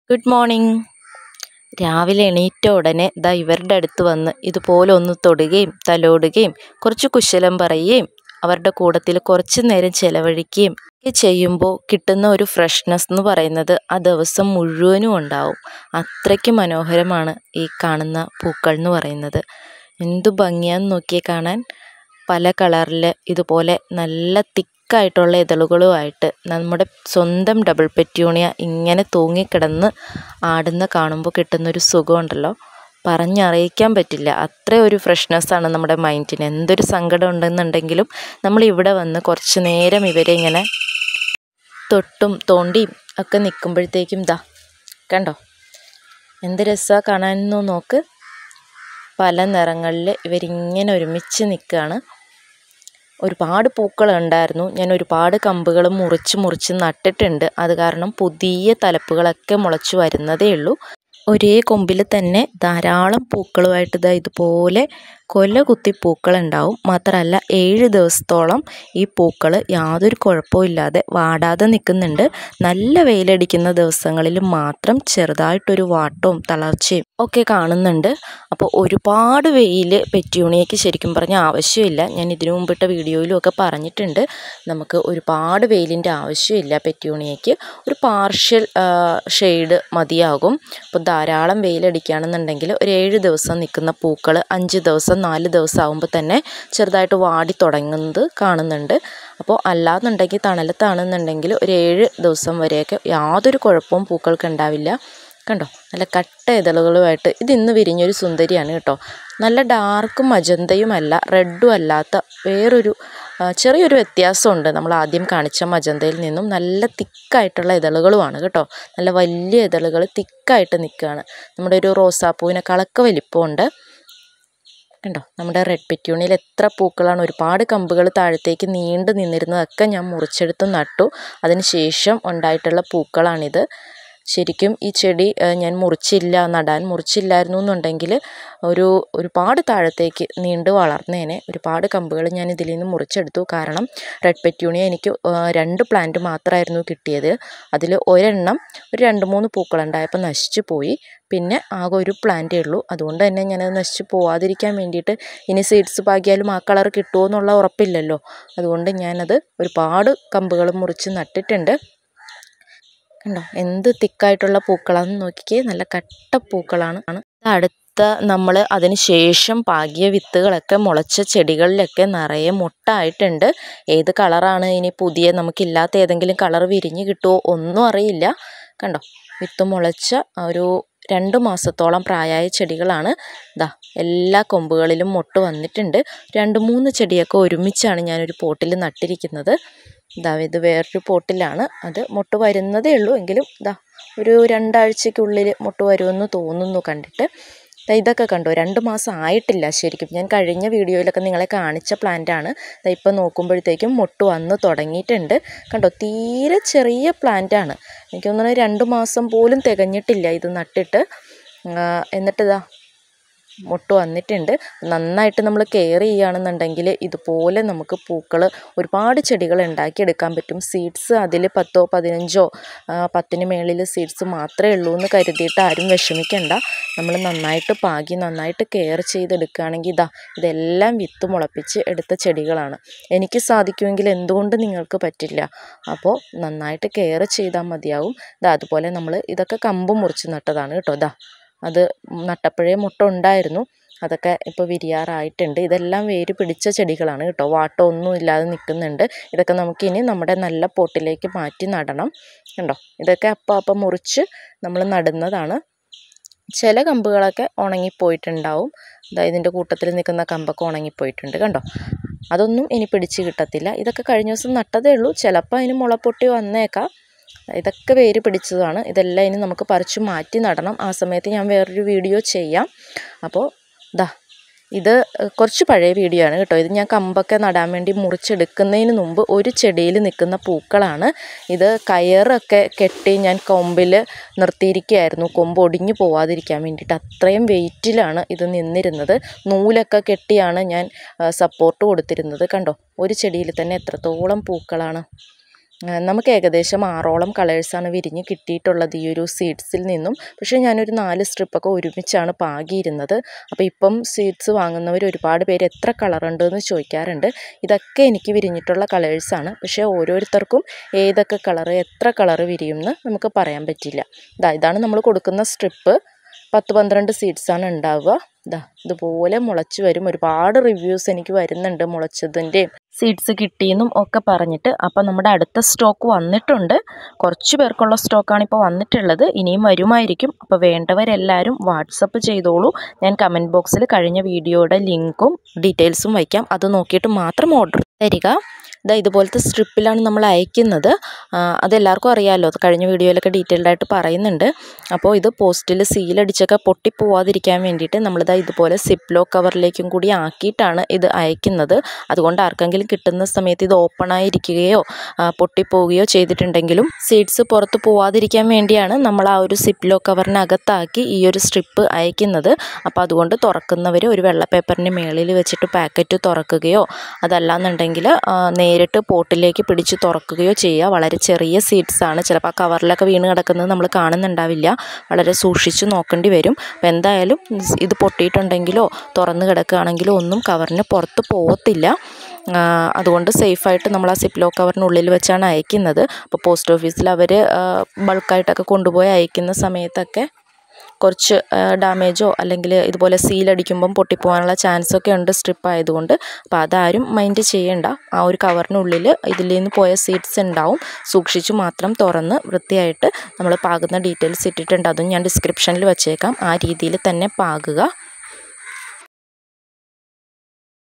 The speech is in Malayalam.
ഗുഡ് മോർണിംഗ് രാവിലെ എണീറ്റ ഉടനെ ദാ ഇവരുടെ അടുത്ത് വന്ന് ഇതുപോലെ ഒന്ന് തൊടുകയും തലോടുകയും കുറച്ച് കുശലം പറയുകയും അവരുടെ കൂട്ടത്തിൽ കുറച്ച് നേരം ചിലവഴിക്കുകയും ഒക്കെ ചെയ്യുമ്പോൾ കിട്ടുന്ന ഒരു ഫ്രഷ്നെസ് എന്ന് പറയുന്നത് ആ ദിവസം മുഴുവനും ഉണ്ടാവും അത്രയ്ക്ക് മനോഹരമാണ് ഈ കാണുന്ന പൂക്കൾ എന്ന് പറയുന്നത് എന്തു ഭംഗിയാന്ന് നോക്കിയേ കാണാൻ പല കളറിൽ ഇതുപോലെ നല്ല തിക്കായിട്ടുള്ള ഇതളുകളുമായിട്ട് നമ്മുടെ സ്വന്തം ഡബിൾ പെറ്റ്യൂണിയ ഇങ്ങനെ തൂങ്ങിക്കിടന്ന് ആടുന്ന കാണുമ്പോൾ കിട്ടുന്നൊരു സുഖമുണ്ടല്ലോ പറഞ്ഞറിയിക്കാൻ പറ്റില്ല അത്ര ഒരു ഫ്രഷ്നെസ്സാണ് നമ്മുടെ മൈൻഡിന് എന്തൊരു സങ്കടം ഉണ്ടെന്നുണ്ടെങ്കിലും നമ്മൾ ഇവിടെ വന്ന് കുറച്ച് നേരം ഇവരെ ഇങ്ങനെ തൊട്ടും തോണ്ടിയും ഒക്കെ നിൽക്കുമ്പോഴത്തേക്കും ദാ കണ്ടോ എന്ത് രസമാണ് കാണാനെന്ന് നോക്ക് പല നിറങ്ങളിൽ ഇവരിങ്ങനെ ഒരുമിച്ച് നിൽക്കുകയാണ് ഒരുപാട് പൂക്കളുണ്ടായിരുന്നു ഞാൻ ഒരുപാട് കമ്പുകൾ മുറിച്ച് മുറിച്ച് നട്ടിട്ടുണ്ട് അത് കാരണം പുതിയ തലപ്പുകളൊക്കെ മുളച്ചു വരുന്നതേ ഉള്ളൂ ഒരേ കൊമ്പിൽ തന്നെ ധാരാളം പൂക്കളുമായിട്ട് ഇതാ ഇതുപോലെ കൊല കുത്തി പൂക്കളുണ്ടാവും മാത്രമല്ല ഏഴ് ദിവസത്തോളം ഈ പൂക്കൾ യാതൊരു കുഴപ്പമില്ലാതെ വാടാതെ നിൽക്കുന്നുണ്ട് നല്ല വെയിലടിക്കുന്ന ദിവസങ്ങളിൽ മാത്രം ചെറുതായിട്ടൊരു വാട്ടവും തളർച്ചയും ഒക്കെ കാണുന്നുണ്ട് അപ്പോൾ ഒരുപാട് വെയിൽ പെറ്റ്യൂണിയയ്ക്ക് ശരിക്കും പറഞ്ഞാൽ ആവശ്യമില്ല ഞാൻ ഇതിനു മുമ്പിട്ട വീഡിയോയിലും ഒക്കെ പറഞ്ഞിട്ടുണ്ട് നമുക്ക് ഒരുപാട് വെയിലിൻ്റെ ആവശ്യമില്ല പെറ്റ്യൂണിയയ്ക്ക് ഒരു പാർഷ്യൽ ഷെയ്ഡ് മതിയാകും അപ്പോൾ ധാരാളം വെയിലടിക്കുകയാണെന്നുണ്ടെങ്കിൽ ഒരു ഏഴ് ദിവസം നിൽക്കുന്ന പൂക്കൾ അഞ്ച് ദിവസം നാല് ദിവസം ആകുമ്പോൾ തന്നെ ചെറുതായിട്ട് വാടി തുടങ്ങുന്നത് കാണുന്നുണ്ട് അപ്പോൾ അല്ലാന്നുണ്ടെങ്കിൽ തണലത്താണെന്നുണ്ടെങ്കിൽ ഒരു ഏഴ് ദിവസം വരെയൊക്കെ യാതൊരു കുഴപ്പവും പൂക്കൾക്ക് ഉണ്ടാവില്ല കണ്ടോ നല്ല കട്ട ഇതളുകളുമായിട്ട് ഇത് ഇന്ന് വിരിഞ്ഞൊരു സുന്ദരിയാണ് കേട്ടോ നല്ല ഡാർക്ക് മജന്തയുമല്ല റെഡും അല്ലാത്ത വേറൊരു ചെറിയൊരു വ്യത്യാസമുണ്ട് നമ്മൾ ആദ്യം കാണിച്ച മജന്തയിൽ നിന്നും നല്ല തിക്കായിട്ടുള്ള ഇതളുകളുമാണ് കേട്ടോ നല്ല വലിയ ഇതളുകൾ തിക്കായിട്ട് നിൽക്കുകയാണ് നമ്മുടെ ഒരു റോസാപ്പൂവിനേക്കാളൊക്കെ വലിപ്പമുണ്ട് കണ്ടോ നമ്മുടെ റെഡ് പെറ്റ്യൂണിയിൽ എത്ര പൂക്കളാണ് ഒരുപാട് കമ്പുകൾ താഴത്തേക്ക് നീണ്ടു നിന്നിരുന്നതൊക്കെ ഞാൻ മുറിച്ചെടുത്ത് നട്ടു അതിന് ശേഷം ഉണ്ടായിട്ടുള്ള പൂക്കളാണിത് ശരിക്കും ഈ ചെടി ഞാൻ മുറിച്ചില്ല നടാൻ മുറിച്ചില്ലായിരുന്നു എന്നുണ്ടെങ്കിൽ ഒരു ഒരുപാട് താഴത്തേക്ക് നീണ്ടു വളർന്നേനെ ഒരുപാട് കമ്പുകൾ ഞാൻ ഇതിൽ നിന്ന് മുറിച്ചെടുത്തു കാരണം റെഡ് പെറ്റ്യൂണിയ എനിക്ക് രണ്ട് പ്ലാന്റ് മാത്രമായിരുന്നു കിട്ടിയത് അതിൽ ഒരെണ്ണം ഒരു രണ്ട് മൂന്ന് പൂക്കളുണ്ടായപ്പോൾ നശിച്ചു പോയി പിന്നെ ആകെ ഒരു പ്ലാന്റേ ഉള്ളൂ അതുകൊണ്ട് തന്നെ ഞാനത് നശിച്ച് പോവാതിരിക്കാൻ വേണ്ടിയിട്ട് ഇനി സീഡ്സ് പാകിയാലും ആ കളർ കിട്ടുമോ എന്നുള്ള ഉറപ്പില്ലല്ലോ അതുകൊണ്ട് ഞാനത് ഒരുപാട് കമ്പുകൾ മുറിച്ച് നട്ടിട്ടുണ്ട് കണ്ടോ എന്ത് തിക്കായിട്ടുള്ള പൂക്കളാണെന്ന് നോക്കിക്കേ നല്ല കട്ട പൂക്കളാണ് അടുത്ത നമ്മൾ അതിന് ശേഷം പാകിയ വിത്തുകളൊക്കെ മുളച്ച ചെടികളിലൊക്കെ നിറയെ മുട്ടായിട്ടുണ്ട് ഏത് കളറാണ് ഇനി പുതിയ നമുക്കില്ലാത്ത ഏതെങ്കിലും കളർ വിരിഞ്ഞ് കിട്ടുമോ ഒന്നും അറിയില്ല കണ്ടോ വിത്ത് മുളച്ച ഒരു രണ്ട് മാസത്തോളം പ്രായമായ ചെടികളാണ് ദാ എല്ലാ കൊമ്പുകളിലും മുട്ട് വന്നിട്ടുണ്ട് രണ്ട് മൂന്ന് ചെടിയൊക്കെ ഒരുമിച്ചാണ് ഞാനൊരു പോട്ടിൽ നട്ടിരിക്കുന്നത് ഇതാ ഇത് വേറൊരു പോട്ടിലാണ് അത് മുട്ട് വരുന്നതേ ഉള്ളൂ എങ്കിലും ഇതാ ഒരു രണ്ടാഴ്ചയ്ക്കുള്ളിൽ മുട്ട് വരുമെന്ന് തോന്നുന്നു കണ്ടിട്ട് ഇതൊക്കെ കണ്ടോ രണ്ട് മാസം ആയിട്ടില്ല ശരിക്കും ഞാൻ കഴിഞ്ഞ വീഡിയോയിലൊക്കെ നിങ്ങളെ കാണിച്ച പ്ലാന്റാണ് ഇപ്പം നോക്കുമ്പോഴത്തേക്കും മുട്ട് വന്ന് തുടങ്ങിയിട്ടുണ്ട് കണ്ടോ തീരെ ചെറിയ പ്ലാന്റാണ് എനിക്ക് തോന്നുന്നത് രണ്ട് മാസം പോലും തികഞ്ഞിട്ടില്ല ഇത് നട്ടിട്ട് എന്നിട്ടിതാ മുട്ട് വന്നിട്ടുണ്ട് നന്നായിട്ട് നമ്മൾ കെയർ ചെയ്യുകയാണെന്നുണ്ടെങ്കിൽ ഇതുപോലെ നമുക്ക് പൂക്കൾ ഒരുപാട് ചെടികൾ ഉണ്ടാക്കിയെടുക്കാൻ പറ്റും സീഡ്സ് അതിൽ പത്തോ പതിനഞ്ചോ പത്തിന് മേളിൽ സീഡ്സ് മാത്രമേ ഉള്ളൂ എന്ന് കരുതിയിട്ട് ആരും വിഷമിക്കണ്ട നമ്മൾ നന്നായിട്ട് പാകി നന്നായിട്ട് കെയർ ചെയ്തെടുക്കുകയാണെങ്കിൽ ഇതാ ഇതെല്ലാം വിത്ത് മുളപ്പിച്ച് എടുത്ത ചെടികളാണ് എനിക്ക് സാധിക്കുമെങ്കിൽ എന്തുകൊണ്ട് നിങ്ങൾക്ക് പറ്റില്ല അപ്പോൾ നന്നായിട്ട് കെയർ ചെയ്താൽ മതിയാവും ഇതാ അതുപോലെ നമ്മൾ ഇതൊക്കെ കമ്പ് മുറിച്ച് നട്ടതാണ് കേട്ടോ ഇതാ അത് നട്ടപ്പോഴേ മുട്ട ഉണ്ടായിരുന്നു അതൊക്കെ ഇപ്പോൾ വിരിയാറായിട്ടുണ്ട് ഇതെല്ലാം വേര് പിടിച്ച ചെടികളാണ് കേട്ടോ വാട്ടം ഒന്നും ഇല്ലാതെ നിൽക്കുന്നുണ്ട് ഇതൊക്കെ നമുക്കിനി നമ്മുടെ നല്ല പോട്ടിലേക്ക് മാറ്റി നടണം കണ്ടോ ഇതൊക്കെ അപ്പം അപ്പം മുറിച്ച് നമ്മൾ നടുന്നതാണ് ചില കമ്പുകളൊക്കെ ഉണങ്ങിപ്പോയിട്ടുണ്ടാവും ഇതിൻ്റെ കൂട്ടത്തിൽ നിൽക്കുന്ന കമ്പൊക്കെ ഉണങ്ങിപ്പോയിട്ടുണ്ട് കണ്ടോ അതൊന്നും ഇനി പിടിച്ച് കിട്ടത്തില്ല ഇതൊക്കെ കഴിഞ്ഞ ദിവസം നട്ടതേ ഉള്ളൂ ചിലപ്പോൾ അതിന് മുളപ്പൊട്ടി വന്നേക്കാം ഇതൊക്കെ വേര് പിടിച്ചതാണ് ഇതെല്ലാം ഇനി നമുക്ക് പറിച്ചു മാറ്റി നടണം ആ സമയത്ത് ഞാൻ വേറൊരു വീഡിയോ ചെയ്യാം അപ്പോൾ ദാ ഇത് കുറച്ച് പഴയ വീഡിയോ ആണ് കേട്ടോ ഇത് ഞാൻ കമ്പൊക്കെ നടാൻ വേണ്ടി മുറിച്ചെടുക്കുന്നതിന് മുമ്പ് ഒരു ചെടിയിൽ നിൽക്കുന്ന പൂക്കളാണ് ഇത് കയറൊക്കെ കെട്ടി ഞാൻ കൊമ്പിൽ നിർത്തിയിരിക്കുകയായിരുന്നു കൊമ്പ് ഒടിഞ്ഞു പോവാതിരിക്കാൻ വേണ്ടിയിട്ട് അത്രയും വെയിറ്റിലാണ് ഇത് നിന്നിരുന്നത് നൂലൊക്കെ കെട്ടിയാണ് ഞാൻ സപ്പോർട്ട് കൊടുത്തിരുന്നത് കണ്ടോ ഒരു ചെടിയിൽ തന്നെ എത്രത്തോളം പൂക്കളാണ് ആ, നമുക്ക് ഏകദേശം ആറോളം കളേഴ്സാണ് വിരിഞ്ഞ് കിട്ടിയിട്ടുള്ളത് ഈ ഒരു സീഡ്സിൽ നിന്നും പക്ഷേ ഞാനൊരു നാല് സ്ട്രിപ്പൊക്കെ ഒരുമിച്ചാണ് പാകിയിരുന്നത് അപ്പോൾ ഇപ്പം സീഡ്സ് വാങ്ങുന്നവർ ഒരുപാട് പേര് എത്ര കളറുണ്ട് എന്ന് ചോദിക്കാറുണ്ട് ഇതൊക്കെ എനിക്ക് വിരിഞ്ഞിട്ടുള്ള കളേഴ്സാണ് പക്ഷേ ഓരോരുത്തർക്കും ഏതൊക്കെ കളറ് എത്ര കളറ് വിരിയുമെന്ന് നമുക്ക് പറയാൻ പറ്റില്ല ഇതാ ഇതാണ് നമ്മൾ കൊടുക്കുന്ന സ്ട്രിപ്പ് പത്ത് പന്ത്രണ്ട് സീഡ്സാണ് ഉണ്ടാവുക ഇതാ ഇതുപോലെ മുളച്ച് വരും ഒരുപാട് റിവ്യൂസ് എനിക്ക് വരുന്നുണ്ട് മുളച്ചതിൻ്റെയും സീഡ്സ് കിട്ടിയെന്നും ഒക്കെ പറഞ്ഞിട്ട് അപ്പോൾ നമ്മുടെ അടുത്ത സ്റ്റോക്ക് വന്നിട്ടുണ്ട് കുറച്ച് പേർക്കുള്ള സ്റ്റോക്കാണ് ഇപ്പോൾ വന്നിട്ടുള്ളത് ഇനിയും വരുമായിരിക്കും അപ്പോൾ വേണ്ടവരെല്ലാവരും വാട്സപ്പ് ചെയ്തോളൂ ഞാൻ കമൻറ്റ് ബോക്സിൽ കഴിഞ്ഞ വീഡിയോയുടെ ലിങ്കും ഡീറ്റെയിൽസും വയ്ക്കാം അത് നോക്കിയിട്ട് മാത്രം ഓർഡർ തരിക ഇതാ ഇതുപോലത്തെ സ്ട്രിപ്പിലാണ് നമ്മൾ അയക്കുന്നത് ആ, അതെല്ലാവർക്കും അറിയാമല്ലോ അത് കഴിഞ്ഞ വീഡിയോയിലൊക്കെ ഡീറ്റെയിൽഡ് ആയിട്ട് പറയുന്നുണ്ട് അപ്പോൾ ഇത് പോസ്റ്റിൽ സീലടിച്ചൊക്കെ പൊട്ടിപ്പോവാതിരിക്കാൻ വേണ്ടിയിട്ട് നമ്മളിതാ ഇതുപോലെ സിപ്ലോ കവറിലേക്കും കൂടി ആക്കിയിട്ടാണ് ഇത് അയക്കുന്നത് അതുകൊണ്ട് ആർക്കെങ്കിലും കിട്ടുന്ന സമയത്ത് ഇത് ഓപ്പൺ ആയിരിക്കുകയോ ആ, പൊട്ടിപ്പോവുകയോ ചെയ്തിട്ടുണ്ടെങ്കിലും സീഡ്സ് പുറത്ത് പോവാതിരിക്കാൻ വേണ്ടിയാണ് നമ്മൾ ആ ഒരു സിപ്ലോ കവറിനകത്താക്കി ഈ ഒരു സ്ട്രിപ്പ് അയക്കുന്നത് അപ്പോൾ അതുകൊണ്ട് തുറക്കുന്നവർ ഒരു വെള്ള പേപ്പറിൻ്റെ മേളിൽ വെച്ചിട്ട് പാക്കറ്റ് തുറക്കുകയോ അതല്ലാന്നുണ്ടെങ്കിൽ ആ, നേരിട്ട് പോട്ടിലേക്ക് പിടിച്ച് തുറക്കുകയോ ചെയ്യുക വളരെ ചെറിയ സീഡ്സ് ആണ് ചിലപ്പോൾ ആ കവറിലൊക്കെ വീണ് കിടക്കുന്നത് നമ്മൾ കാണുന്നുണ്ടാവില്ല വളരെ സൂക്ഷിച്ച് നോക്കേണ്ടി വരും അപ്പോൾ എന്തായാലും ഇത് പൊട്ടിയിട്ടുണ്ടെങ്കിലോ തുറന്ന് കിടക്കുകയാണെങ്കിലോ ഒന്നും കവറിന് പുറത്ത് പോകത്തില്ല ആ, അതുകൊണ്ട് സേഫായിട്ട് നമ്മൾ ആ സിപ്ലോ കവറിനുള്ളിൽ വെച്ചാണ് അയക്കുന്നത് അപ്പോൾ പോസ്റ്റ് ഓഫീസിൽ അവർ ബൾക്കായിട്ടൊക്കെ കൊണ്ടുപോയി അയക്കുന്ന സമയത്തൊക്കെ കുറച്ച് ഡാമേജോ അല്ലെങ്കിൽ ഇതുപോലെ സീലടിക്കുമ്പം പൊട്ടിപ്പോകാനുള്ള ചാൻസൊക്കെ ഉണ്ട് സ്ട്രിപ്പ് ആയതുകൊണ്ട് അപ്പോൾ അതാരും മൈൻഡ് ചെയ്യേണ്ട ആ ഒരു കവറിനുള്ളിൽ ഇതിൽ നിന്ന് പോയ സീഡ്സ് ഉണ്ടാവും സൂക്ഷിച്ച് മാത്രം തുറന്ന് വൃത്തിയായിട്ട് നമ്മൾ പാകുന്ന ഡീറ്റെയിൽസ് ഇട്ടിട്ടുണ്ട് അതും ഞാൻ ഡിസ്ക്രിപ്ഷനിൽ വെച്ചേക്കാം ആ രീതിയിൽ തന്നെ പാകുക